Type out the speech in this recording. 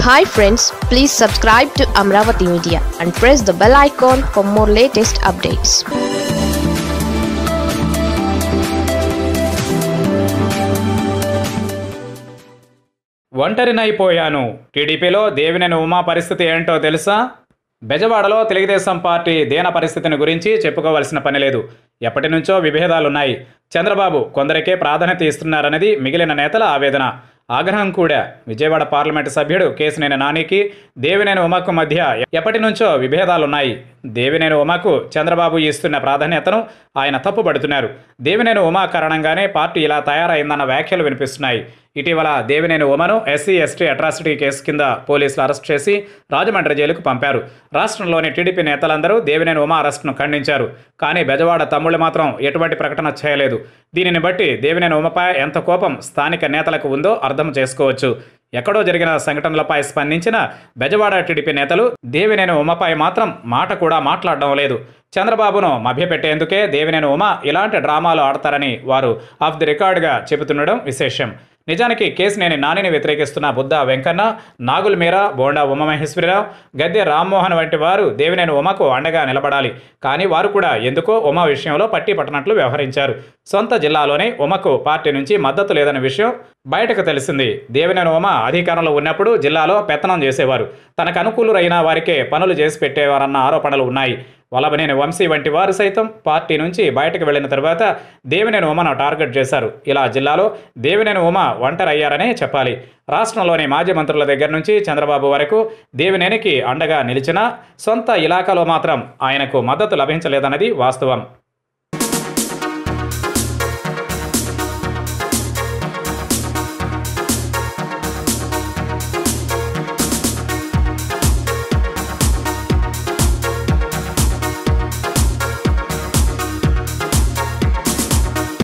hi friends please subscribe to Amaravati media and press the bell icon for more latest updates ఒంటరినైపోయాను టీడీపీలో దేవినేని ఉమా పరిస్థితి ఏంటో తెలుసా బెజవాడలో తెలుగుదేశం పార్టీ దేన పరిస్థితిని గురించి చెప్పుకోవాల్సిన పని లేదు ఎప్పటి నుంచో విభేదాలున్నాయి చంద్రబాబు కొందరికే ప్రాధాన్యత ఇస్తున్నారన్నది మిగిలిన నేతల ఆవేదన ఆగ్రహం కూడా విజయవాడ పార్లమెంటు సభ్యుడు కేసినేని నానికి దేవినేని ఉమకు మధ్య ఎప్పటి నుంచో విభేదాలున్నాయి దేవినేని ఉమకు చంద్రబాబు ఇస్తున్న ప్రాధాన్యతను ఆయన తప్పుపడుతున్నారు దేవినేని ఉమా కారణంగానే పార్టీ ఇలా తయారైందన్న వ్యాఖ్యలు వినిపిస్తున్నాయి ఇటీవల దేవినేని ఉమను ఎస్సీ ఎస్టీ అట్రాసిటీ కేసు కింద పోలీసులు అరెస్ట్ చేసి రాజమండ్రి జైలుకు పంపారు రాష్ట్రంలోని టీడీపీ నేతలందరూ దేవినేని ఉమా అరెస్టును ఖండించారు కానీ బెజవాడ తమ్ముళ్ళు మాత్రం ఎటువంటి ప్రకటన చేయలేదు దీనిని బట్టి దేవినేని ఉమపై ఎంత కోపం స్థానిక నేతలకు ఉందో అర్థం చేసుకోవచ్చు ఎక్కడో జరిగిన సంఘటనలపై స్పందించిన బెజవాడ టీడీపీ నేతలు దేవినేని ఉమపై మాత్రం మాట కూడా మాట్లాడడం లేదు చంద్రబాబును మభ్యపెట్టేందుకే దేవినేని ఉమ ఇలాంటి డ్రామాలు ఆడతారని వారు ఆఫ్ ది రికార్డుగా చెబుతుండడం విశేషం నిజానికి కేసినేని నానిని వ్యతిరేకిస్తున్న బుద్ధ వెంకన్న నాగుల్ మీరా బోండా ఉమామహేశ్వరరావు గద్దె రామ్మోహన్ వంటి వారు దేవినేని ఉమకు అండగా నిలబడాలి కానీ వారు కూడా ఎందుకో ఉమ విషయంలో పట్టి పట్టనట్లు వ్యవహరించారు సొంత జిల్లాలోనే ఉమకు పార్టీ నుంచి మద్దతు లేదన్న విషయం బయటకు తెలిసింది దేవినేని ఉమ అధికారంలో ఉన్నప్పుడు జిల్లాలో పెత్తనం చేసేవారు తనకు అనుకూలురైన వారికే పనులు చేసి పెట్టేవారన్న ఆరోపణలు ఉన్నాయి వలభనేని వంశీ వంటి వారు సైతం పార్టీ నుంచి బయటకు వెళ్లిన తర్వాత దేవినేని ఉమను టార్గెట్ చేశారు ఇలా జిల్లాలో దేవినేని ఉమ ఒంటరయ్యారనే చెప్పాలి రాష్ట్రంలోని మాజీ మంత్రుల దగ్గర నుంచి చంద్రబాబు వరకు దేవినేనికి అండగా నిలిచినా సొంత ఇలాకాలో మాత్రం ఆయనకు మద్దతు లభించలేదన్నది వాస్తవం